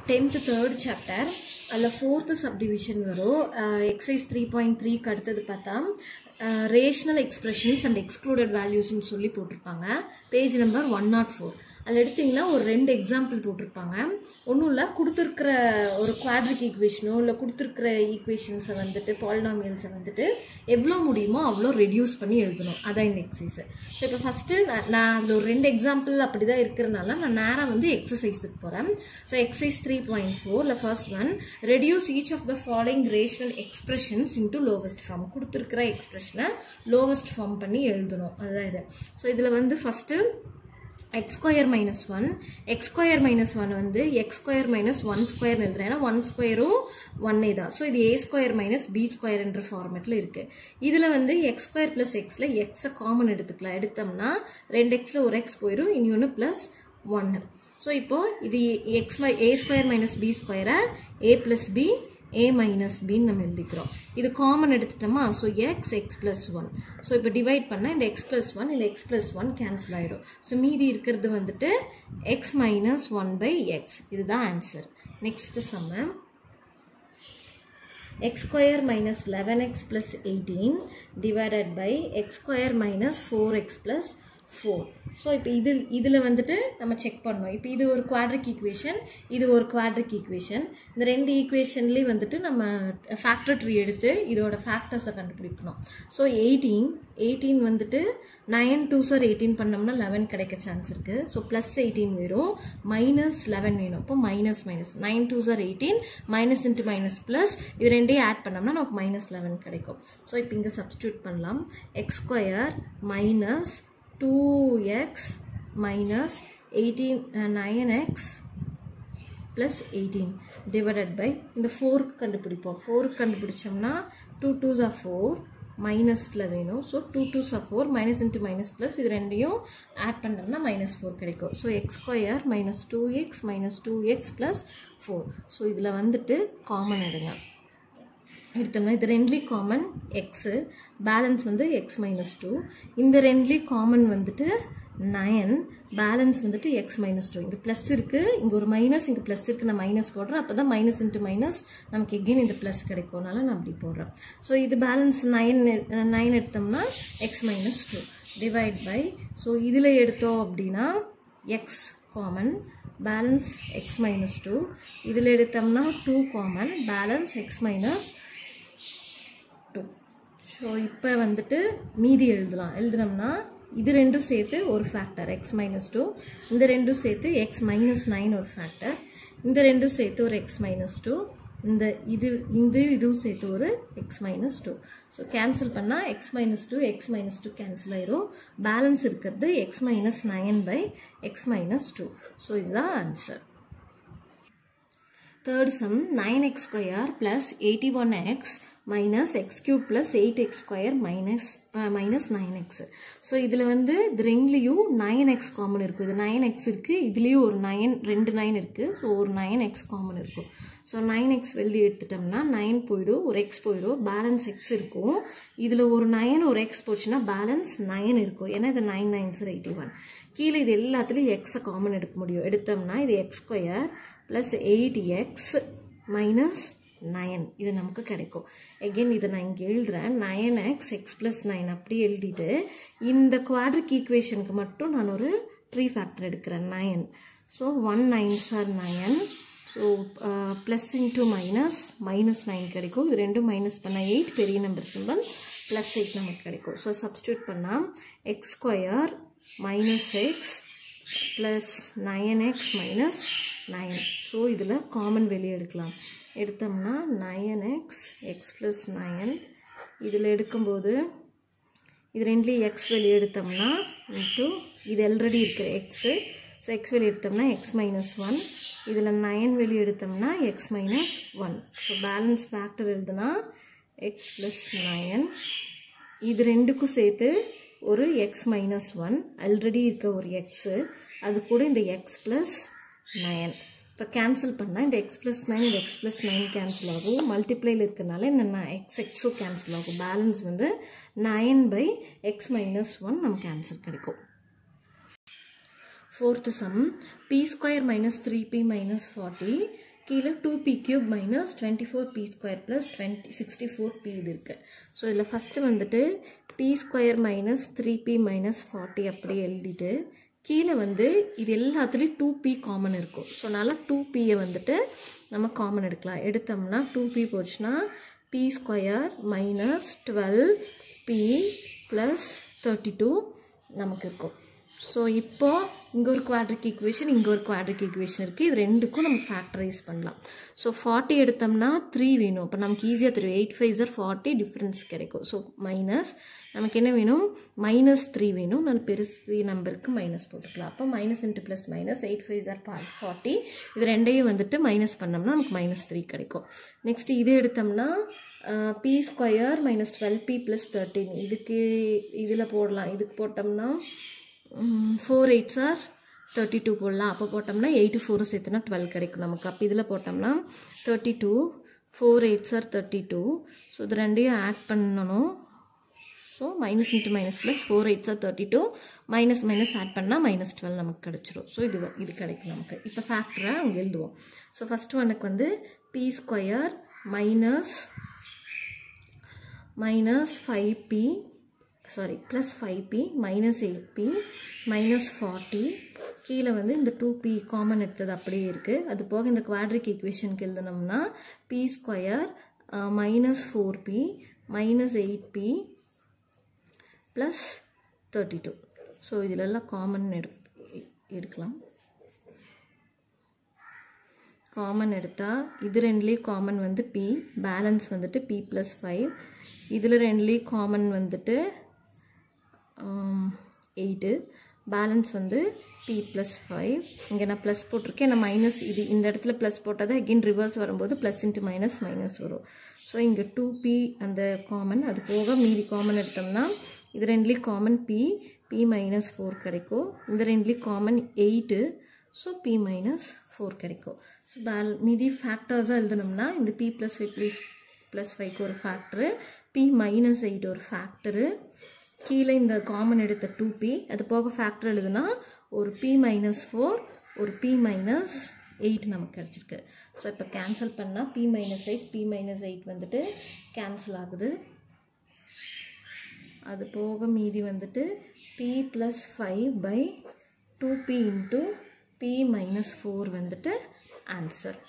tenth third chapter அதில் fourth subdivision வரும் exercise three point த்ரீக்கு அடுத்தது பார்த்தா ரேஷனல் எக்ஸ்பிரஷன்ஸ் அண்ட் எக்ஸ்க்ளூடட் வேல்யூஸ்னு சொல்லி போட்டிருப்பாங்க page number one nought four அதில் எடுத்திங்கன்னா ஒரு ரெண்டு எக்ஸாம்பிள் போட்டிருப்பாங்க ஒன்றும் இல்லை கொடுத்துருக்கிற ஒரு குவாட்ரிக் ஈக்குவேஷனோ இல்லை கொடுத்துருக்கிற ஈக்குவேஷன்ஸை வந்துட்டு பாலினாமியல்ஸை வந்துட்டு எவ்வளோ முடியுமோ அவ்வளோ ரெடியூஸ் பண்ணி எழுதணும் அதான் இந்த எக்ஸசைஸு ஸோ இப்போ ஃபஸ்ட்டு நான் நான் அதில் ஒரு ரெண்டு எக்ஸாம்பிள் அப்படி தான் இருக்கிறனால நான் நேராக வந்து எக்ஸசைஸுக்கு போகிறேன் ஸோ எக்ஸசைஸ் த்ரீ பாயிண்ட் ஃபோரில் first one reduce each of the following rational expressions into lowest form கொடுத்துருக்கிற எக்ஸ்பிரஷனை லோவஸ்ட் ஃபார்ம் பண்ணி எழுதணும் அதுதான் இது ஸோ இதில் வந்து first x square minus one x square minus one வந்து x square minus one square எழுதுறேன் ஏன்னா ஒன் ஸ்கொயரும் ஒன்னே தான் ஸோ இது ஏ ஸ்கொயர் மைனஸ் பி ஸ்கொயர்ன்ற ஃபார்மேட்டில் இருக்குது இதில் வந்து எக்ஸ் ஸ்கொயர் ப்ளஸ் எக்ஸில் எக்ஸை காமன் எடுத்துக்கலாம் எடுத்தோம்னா ரெண்டு எக்ஸில் ஒரு எக்ஸ் போயிடும் இன்னொன்று ப்ளஸ் ஒன்று ஸோ இப்போது இது x A square minus B ஸ்கொயரை A plus B A minus பின்னு நம்ம எழுதிக்கிறோம் இது காமன் எடுத்துட்டோமா so x x plus one so இப்போ டிவைட் பண்ணால் இந்த எக்ஸ் ப்ளஸ் ஒன் இல்லை எக்ஸ் ப்ளஸ் ஒன் கேன்சல் ஆகிடும் ஸோ மீதி இருக்கிறது வந்துட்டு x minus one by x இதுதான் answer next sum x square minus 11x plus 18 divided by x square minus 4x plus 4 so இப்போ இது இதில் வந்துட்டு நம்ம செக் பண்ணோம் இப்போ இது ஒரு குவாட்ரிக் ஈக்குவேஷன் இது ஒரு குவாட்ரிக் ஈக்குவேஷன் இந்த ரெண்டு ஈக்குவேஷன்லேயும் வந்துட்டு நம்ம ஃபேக்டர் ட்ரீ எடுத்து இதோட ஃபேக்டர்ஸை கண்டுபிடிக்கணும் ஸோ எயிட்டீன் எயிட்டீன் வந்துட்டு நைன் டூ சார் எயிட்டீன் பண்ணோம்னா லெவன் கிடைக்க சான்ஸ் இருக்குது ஸோ ப்ளஸ் எயிட்டீன் வேணும் மைனஸ் லெவன் வேணும் இப்போ minus minus nine twos are eighteen minus into minus plus இது ரெண்டையும் ஆட் பண்ணோம்னா நமக்கு மைனஸ் லெவன் கிடைக்கும் ஸோ இப்போ இங்கே சப்ஸ்டியூட் பண்ணலாம் x square minus 2x minus 18 uh, 9x plus 18 divided by இந்த 4 கண்டுபிடிப்போம் 4 கண்டுபிடிச்சோம்னா 2 2s are 4 மைனஸில் வேணும் so two two are four minus into minus plus இது ரெண்டையும் ஆட் பண்ணோம்னா மைனஸ் ஃபோர் கிடைக்கும் so x square minus two x minus two x plus four so இதில் வந்துட்டு காமன் எடுங்க எடுத்தோம்னா இது ரெண்டுலேயும் காமன் எக்ஸு பேலன்ஸ் வந்து எக்ஸ் மைனஸ் டூ இந்த ரெண்டுலேயும் காமன் வந்துட்டு நயன் பேலன்ஸ் வந்துட்டு எக்ஸ் மைனஸ் டூ இங்கே ப்ளஸ் இருக்குது இங்கே ஒரு மைனஸ் இங்கே ப்ளஸ் இருக்குது நான் மைனஸ் போடுறேன் அப்போ தான் மைனஸ் இன்ட்டு மைனஸ் நமக்கு எகெயின் இந்த ப்ளஸ் கிடைக்கும்னால நான் அப்படி போடுறேன் ஸோ இது பேலன்ஸ் நைன் நைன் எடுத்தோம்னா x minus two divide by so இதில் எடுத்தோம் அப்படின்னா x common balance x minus two இதில் எடுத்தோம்னா two common balance x minus two so இப்போ வந்துட்டு மீதி எழுதலாம் எழுதுனோம்னா இது ரெண்டும் சேர்த்து ஒரு ஃபேக்டர் எக்ஸ் மைனஸ் டூ இந்த ரெண்டும் சேர்த்து எக்ஸ் மைனஸ் நைன் ஒரு ஃபேக்டர் இந்த ரெண்டும் சேர்த்து ஒரு எக்ஸ் மைனஸ் டூ இந்த இது இது இதுவும் சேர்த்து ஒரு x minus two so cancel பண்ணால் x minus two x minus two cancel ஆயிரும் பேலன்ஸ் இருக்கிறது x minus nine by x minus two so இதுதான் answer third sum 9x square plus 81x minus x cube plus 8x square minus uh, minus 9x so இதில் வந்து இது ரெண்டுலேயும் nine x common இருக்கும் இது nine X இருக்குது இதுலேயும் ஒரு நைன் ரெண்டு நைன் இருக்குது ஸோ ஒரு நைன் எக்ஸ் காமன் இருக்கும் ஸோ நைன் எக்ஸ் வெளியே எடுத்துட்டோம்னா நைன் போயிடும் ஒரு எக்ஸ் போயிடும் பேலன்ஸ் எக்ஸ் இருக்கும் இதில் ஒரு நைன் ஒரு எக்ஸ் போச்சுன்னா பேலன்ஸ் நைன் இருக்கும் ஏன்னா இது nine nines are eighty one கீழே இது எல்லாத்துலேயும் எக்ஸை காமன் எடுக்க முடியும் எடுத்தோம்னா இது x square plus eight x minus nine இது நமக்கு கிடைக்கும் எகெயின் இதை நான் இங்கே எழுதுகிறேன் nine x x plus nine அப்படி எழுதிட்டு இந்த குவாட்ரிக் ஈக்குவேஷனுக்கு மட்டும் நான் ஒரு த்ரீ ஃபேக்டர் எடுக்கிறேன் nine so one nines are nine so plus into minus minus nine கிடைக்கும் இது ரெண்டும் மைனஸ் பண்ணால் எயிட் பெரிய நம்பர் சிம்பிள் ப்ளஸ் எயிட் நமக்கு கிடைக்கும் ஸோ சப்ஸ்டியூட் பண்ணால் x square minus x plus nine x minus nine so இதில் காமன் வெளியே எடுக்கலாம் எடுத்தோம்னா nine x x plus nine இதில் எடுக்கும்போது இது ரெண்டுலேயும் எக்ஸ் வெளியே எடுத்தோம்னா இன்ட்டு இது ஆல்ரெடி இருக்கிற எக்ஸு ஸோ எக்ஸ் வெளியே எடுத்தோம்னா எக்ஸ் மைனஸ் ஒன் இதில் நயன் வெளியே எடுத்தோம்னா x minus one so balance factor எழுதுனா எக்ஸ் ப்ளஸ் நயன் இது ரெண்டுக்கும் சேர்த்து ஒரு எக்ஸ் மைனஸ் ஒன் ஆல்ரெடி இருக்க ஒரு எக்ஸு அது கூட இந்த எக்ஸ் ப்ளஸ் நயன் இப்போ கேன்சல் பண்ணால் இந்த எக்ஸ் ப்ளஸ் நைன் இந்த எக்ஸ் ப்ளஸ் நைன் கேன்சல் ஆகும் மல்டிப்ளைல இருக்கனால இந்த எக்ஸ் எக்ஸும் கேன்சல் ஆகும் பேலன்ஸ் வந்து nine by x minus one நமக்கு ஆன்சர் கிடைக்கும் fourth sum B square minus three B minus forty கீழே two B cube minus twenty four B square plus twenty sixty four B இது இருக்குது so இதில் first வந்துட்டு B square minus three B minus forty அப்படியே எழுதிட்டு கீழே வந்து இது எல்லாத்துலேயும் டூ பி காமன் இருக்கும் ஸோ அதனால் டூ பியை வந்துட்டு நம்ம காமன் எடுக்கலாம் எடுத்தோம்னா டூ பி போச்சுன்னா B square minus twelve B plus thirty two நமக்கு இருக்கும் ஸோ இப்போ இங்கே ஒரு குவாட்ரிக் ஈக்குவேஷன் இங்கே ஒரு குவாட்ரிக் ஈக்குவேஷன் இருக்குது இது ரெண்டுக்கும் நம்ம ஃபேக்டரைஸ் பண்ணலாம் ஸோ ஃபார்ட்டி எடுத்தோம்னா த்ரீ வேணும் இப்போ நமக்கு ஈஸியாக தெரியும் eight fives are forty difference கிடைக்கும் ஸோ மைனஸ் நமக்கு என்ன வேணும் மைனஸ் த்ரீ வேணும் நான் பெருசு நம்பருக்கு மைனஸ் போட்டுக்கலாம் அப்போ minus into plus minus eight fives are forty இது ரெண்டையும் வந்துட்டு மைனஸ் பண்ணோம்னா நமக்கு மைனஸ் த்ரீ கிடைக்கும் நெக்ஸ்ட் இது எடுத்தோம்னா B square minus twelve B plus thirteen இதுக்கு இதில் போடலாம் இதுக்கு போட்டோம்னா four eight are thirty two போடலாம் அப்போ போட்டோம்னா எயிட்டு ஃபோர் சேர்த்துனா டுவெல் கிடைக்கும் நமக்கு அப்போ இதில் போட்டோம்னா thirty two four eight are thirty two so இது ரெண்டையும் ஆட் பண்ணணும் so minus into minus plus four eight are thirty two minus minus add பண்ணால் மைனஸ் டுவெல் நமக்கு கிடச்சிரும் ஸோ இது இது கிடைக்கும் நமக்கு இப்போ ஃபேக்டரை அங்கே எழுதுவோம் ஸோ ஃபஸ்ட்டு ஒனுக்கு வந்து b square minus minus five b sorry plus five b minus eight b minus forty கீழே வந்து இந்த டூ பி காமன் எடுத்தது அப்படியே இருக்குது அது போக இந்த குவாட்ரிக் ஈக்குவேஷனுக்கு எழுதுனோம்னா b square minus four b minus eight b plus thirty two so இதிலெல்லாம் காமன் எடு எடுக்கலாம் காமன் எடுத்தால் இது ரெண்டுலேயும் காமன் வந்து பி பேலன்ஸ் வந்துட்டு பி ப்ளஸ் ஃபைவ் இதில் ரெண்டுலேயும் காமன் வந்துட்டு எயிட்டு பேலன்ஸ் வந்து பி ப்ளஸ் ஃபைவ் இங்கே நான் ப்ளஸ் போட்டிருக்கேன் நான் மைனஸ் இது இந்த இடத்துல ப்ளஸ் போட்டால் தான் அகெயின் ரிவர்ஸ் வரும்போது ப்ளஸ் இன்ட்டு மைனஸ் மைனஸ் வரும் ஸோ இங்கே டூ பி அந்த காமன் அது போக மீதி காமன் எடுத்தோம்னா இது ரெண்டுலேயும் common b b minus four கிடைக்கும் இந்த ரெண்டுலேயும் common eight so b minus four கிடைக்கும் ஸோ பேல் மீதி ஃபேக்டர்ஸாக எழுதணும்னா இந்த b plus five plus plus ஃபைவ்க்கு ஒரு ஃபேக்டரு பி மைனஸ் எயிட் ஒரு ஃபேக்டரு கீழே இந்த காமன் எடுத்த டூ பி அது போக ஃபேக்டர் எழுதுனா ஒரு பி மைனஸ் ஃபோர் ஒரு பி மைனஸ் எயிட் நமக்கு கிடச்சிருக்கு ஸோ இப்போ கேன்சல் பண்ணால் b minus eight b minus eight வந்துட்டு கேன்சல் ஆகுது அது போக மீதி வந்துட்டு b plus five by two b into b minus four வந்துட்டு answer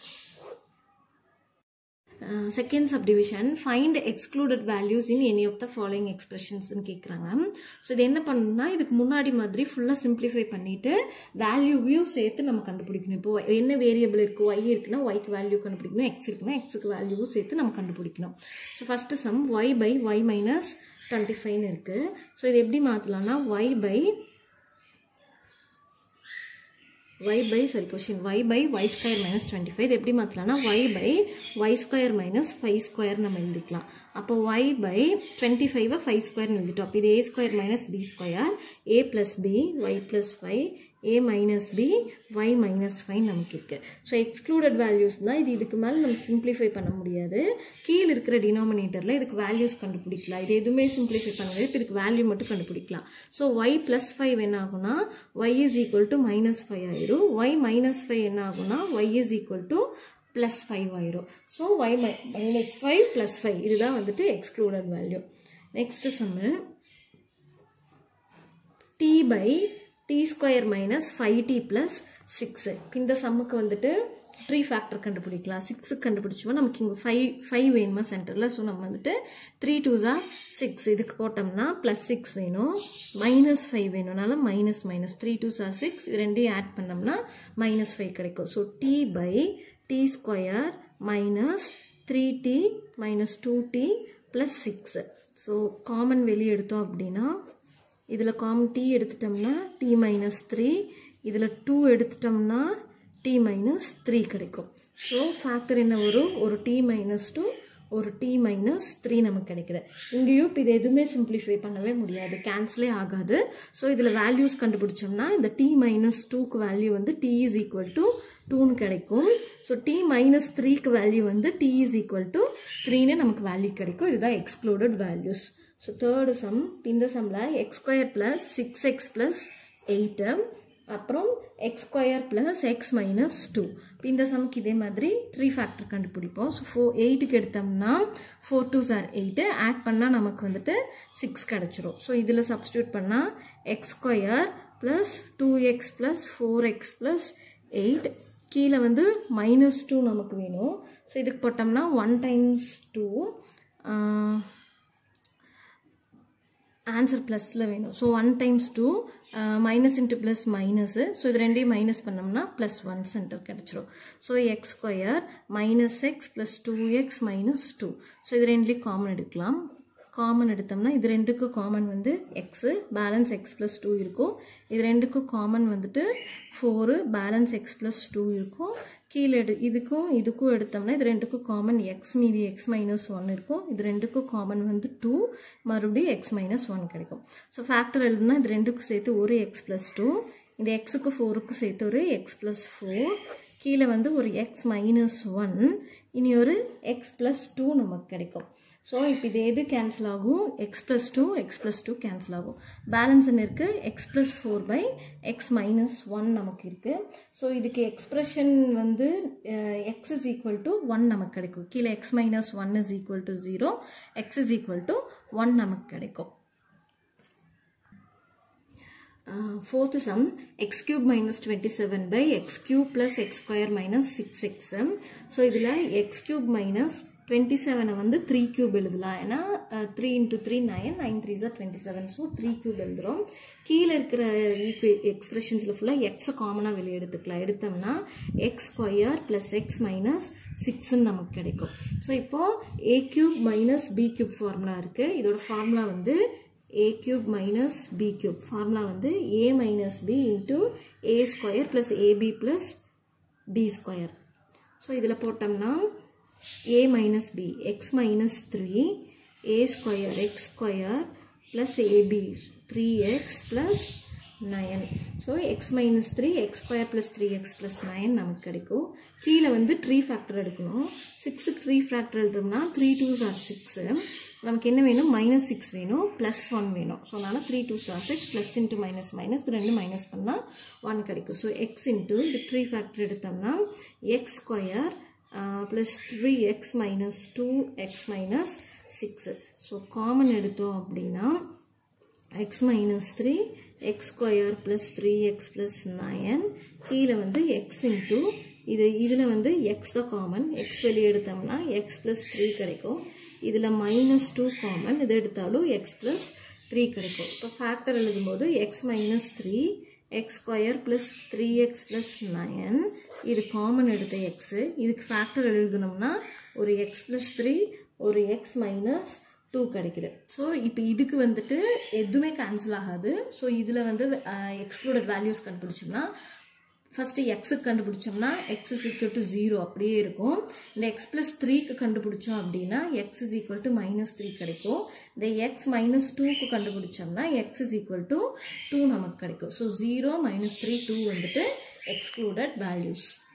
second subdivision find excluded values in any of the following எக்ஸ்பிரஷன்ஸ்னு கேட்குறாங்க ஸோ இது என்ன பண்ணணும்னா இதுக்கு முன்னாடி மாதிரி ஃபுல்லாக சிம்பிளிஃபை பண்ணிவிட்டு வேல்யூவையும் சேர்த்து நம்ம கண்டுபிடிக்கணும் இப்போ என்ன வேரியபிள் இருக்குது ஒய் இருக்குன்னா ஒய்க்கு வேல்யூ கண்டுபிடிக்கணும் எக்ஸ் இருக்குன்னா எக்ஸுக்கு வேல்யூவும் சேர்த்து நம்ம கண்டுபிடிக்கணும் so first sum y by y minus twenty ஃபைவ்னு இருக்குது ஸோ இது எப்படி மாற்றலாம்னா y by y by sorry question y by y square minus 25 இது எப்படி மாற்றலாம்னா y by y square minus 5 square நம்ம எழுதிக்கலாம் அப்போ y by 25 5 square எழுதிட்டோம் அப்போ இது a square minus b square a plus b y plus 5 a minus b y minus 5 நமக்கு இருக்கு ஸோ எக்ஸ்க்ளூடட் வேல்யூஸ் தான் இது இதுக்கு மேலே நம்ம சிம்பிளிஃபை பண்ண முடியாது கீழே இருக்கிற டினாமினேட்டரில் இதுக்கு வேல்யூஸ் கண்டுபிடிக்கலாம் இது எதுவுமே சிம்பிளிஃபை பண்ண முடியாது இப்போ இதுக்கு வேல்யூ மட்டும் கண்டுபிடிக்கலாம் ஸோ ஒய் ப்ளஸ் ஃபைவ் என்ன ஆகும்னா y is equal to minus five ஆயிரும் ஒய் மைனஸ் ஃபைவ் என்ன ஆகும்னா y is equal to plus five ஆயிரும் ஸோ ஒய் மை மைனஸ் ஃபைவ் ப்ளஸ் ஃபைவ் இதுதான் வந்துட்டு excluded value next sum t by t square minus five t plus six இந்த சம்முக்கு வந்துட்டு த்ரீ ஃபேக்டர் கண்டுபிடிக்கலாம் சிக்ஸுக்கு கண்டுபிடிச்சோம்னா நமக்கு இங்கே ஃபைவ் ஃபைவ் வேணுமா சென்டரில் ஸோ நம்ம வந்துட்டு த்ரீ டூஸா சிக்ஸ் இதுக்கு போட்டோம்னா ப்ளஸ் சிக்ஸ் வேணும் மைனஸ் ஃபைவ் வேணும்னால minus minus three twos are six இது ரெண்டையும் ஆட் பண்ணோம்னா மைனஸ் ஃபைவ் கிடைக்கும் so t by t square minus three t minus two t plus six so common வெளியே எடுத்தோம் அப்படின்னா இதில் காமன் டி எடுத்துட்டோம்னா டி மைனஸ் த்ரீ இதில் டூ எடுத்துட்டோம்னா டி மைனஸ் த்ரீ கிடைக்கும் ஸோ ஃபேக்டர் என்ன வரும் ஒரு டி மைனஸ் டூ ஒரு டி மைனஸ் த்ரீ நமக்கு கிடைக்குது இங்கேயும் இப்போ இது எதுவுமே சிம்பிளிஃபை பண்ணவே முடியாது கேன்சலே ஆகாது ஸோ இதில் வேல்யூஸ் கண்டுபிடிச்சோம்னா இந்த டி மைனஸ் டூக்கு வேல்யூ வந்து டி இஸ் ஈக்குவல் டு டூன்னு கிடைக்கும் ஸோ டி மைனஸ் த்ரீக்கு வேல்யூ வந்து டி இஸ் ஈக்குவல் டு த்ரீன்னு நமக்கு வேல்யூ கிடைக்கும் இதுதான் excluded values so third sum இந்த சம்மில் x square plus six x plus eight அப்புறம் x square plus x minus two இப்போ இந்த சம்க்கு இதே மாதிரி த்ரீ ஃபேக்டர் கண்டுபிடிப்போம் ஸோ ஃபோர் எயிட்டுக்கு எடுத்தோம்னா four two are eight add பண்ணால் நமக்கு வந்துட்டு சிக்ஸ் கிடச்சிரும் ஸோ இதில் சப்ஸ்டியூட் பண்ணால் x square plus two x plus four x plus eight கீழே வந்து மைனஸ் டூ நமக்கு வேணும் ஸோ இதுக்கு போட்டோம்னா ஒன் டைம்ஸ் டூ ஆன்சர் ப்ளஸில் வேணும் so one times two minus into plus minus so இது ரெண்டையும் மைனஸ் பண்ணோம்னா ப்ளஸ் ஒன் சென்டர் கிடச்சிரும் so x square minus x plus two x minus two so இது ரெண்டுலேயும் காமன் எடுக்கலாம் காமன் எடுத்தோம்னா இது ரெண்டுக்கும் காமன் வந்து x balance x plus two இருக்கும் இது ரெண்டுக்கும் காமன் வந்துட்டு four balance x plus two இருக்கும் கீழே எடு இதுக்கும் இதுக்கும் எடுத்தோம்னா இது ரெண்டுக்கும் காமன் எக்ஸ் மீதி எக்ஸ் மைனஸ் ஒன் இருக்கும் இது ரெண்டுக்கும் காமன் வந்து டூ மறுபடியும் எக்ஸ் மைனஸ் ஒன் கிடைக்கும் ஸோ ஃபேக்டர் எழுதுனா இது ரெண்டுக்கும் சேர்த்து ஒரு எக்ஸ் ப்ளஸ் டூ இந்த எக்ஸுக்கு ஃபோருக்கும் சேர்த்து ஒரு எக்ஸ் ப்ளஸ் ஃபோர் கீழே வந்து ஒரு எக்ஸ் மைனஸ் ஒன் இனி ஒரு எக்ஸ் ப்ளஸ் டூ நமக்கு கிடைக்கும் ஸோ இப்போ இது எது கேன்சல் ஆகும் x plus two x plus two cancel ஆகும் பேலன்ஸ் என்ன இருக்குது x plus four by x minus one நமக்கு இருக்குது ஸோ இதுக்கு எக்ஸ்ப்ரெஷன் வந்து x is equal to one நமக்கு கிடைக்கும் கீழே x minus one is equal to zero x is equal to one நமக்கு கிடைக்கும் fourth sum x cube minus 27 by x cube plus x square minus 6x so இதில் x cube minus 27 வந்து 3 cube எழுதலாம் ஏன்னா 3 into 3 9 9 3 is 27 so 3 cube எழுதுறோம் கீழே இருக்கிற எக்ஸ்பிரஷன்ஸில் ஃபுல்லாக எக்ஸை காமனாக வெளியே எடுத்துக்கலாம் எடுத்தோம்னா x square plus x minus சிக்ஸ்ன்னு நமக்கு கிடைக்கும் ஸோ இப்போது a cube minus b cube formula இருக்குது இதோட ஃபார்முலா வந்து a cube minus b cube formula வந்து a minus b into a square plus ab plus b square so இதில் போட்டோம்னா a minus b x minus 3 a square x square plus ab 3x plus 9 so x minus 3 x square plus 3x plus 9 நமக்கு கிடைக்கும் கீழே வந்து 3 factor எடுக்கணும் 6 3 factor எடுத்தோம்னா 3 2s are 6 நமக்கு என்ன வேணும் மைனஸ் சிக்ஸ் வேணும் ப்ளஸ் ஒன் வேணும் ஸோ அதனால் three two are six plus into minus minus ரெண்டு மைனஸ் பண்ணால் ஒன் கிடைக்கும் ஸோ எக்ஸ் இன்ட்டு இந்த த்ரீ ஃபேக்டர் எடுத்தோம்னா x square plus three x minus two x minus six so common எடுத்தோம் அப்படின்னா x minus three x square plus three x plus nine கீழே வந்து X into இது இதில் வந்து எக்ஸ் தான் காமன் எக்ஸ் வெளியே எடுத்தோம்னா எக்ஸ் ப்ளஸ் த்ரீ கிடைக்கும் இதில் மைனஸ் டூ காமன் இது எடுத்தாலும் எக்ஸ் ப்ளஸ் த்ரீ கிடைக்கும் இப்போ ஃபேக்டர் எழுதும்போது x minus three x square plus three x plus nine இது காமன் எடுத்த எக்ஸு இதுக்கு ஃபேக்டர் எழுதணும்னா ஒரு எக்ஸ் ப்ளஸ் த்ரீ ஒரு எக்ஸ் மைனஸ் டூ கிடைக்குது ஸோ இப்போ இதுக்கு வந்துட்டு எதுவுமே கேன்சல் ஆகாது ஸோ இதில் வந்து எக்ஸ்க்ளூடட் வேல்யூஸ் கண்டுபிடிச்சோம்னா ஃபஸ்ட்டு எக்ஸுக்கு கண்டுபிடிச்சோம்னா x is equal to zero அப்படியே இருக்கும் இந்த எக்ஸ் ப்ளஸ் த்ரீக்கு கண்டுபிடிச்சோம் அப்படின்னா x is equal to minus three கிடைக்கும் இந்த எக்ஸ் மைனஸ் டூக்கு கண்டுபிடிச்சோம்னா x is equal to two நமக்கு கிடைக்கும் so zero minus three two வந்துட்டு எக்ஸ்க்ளூடட் வேல்யூஸ்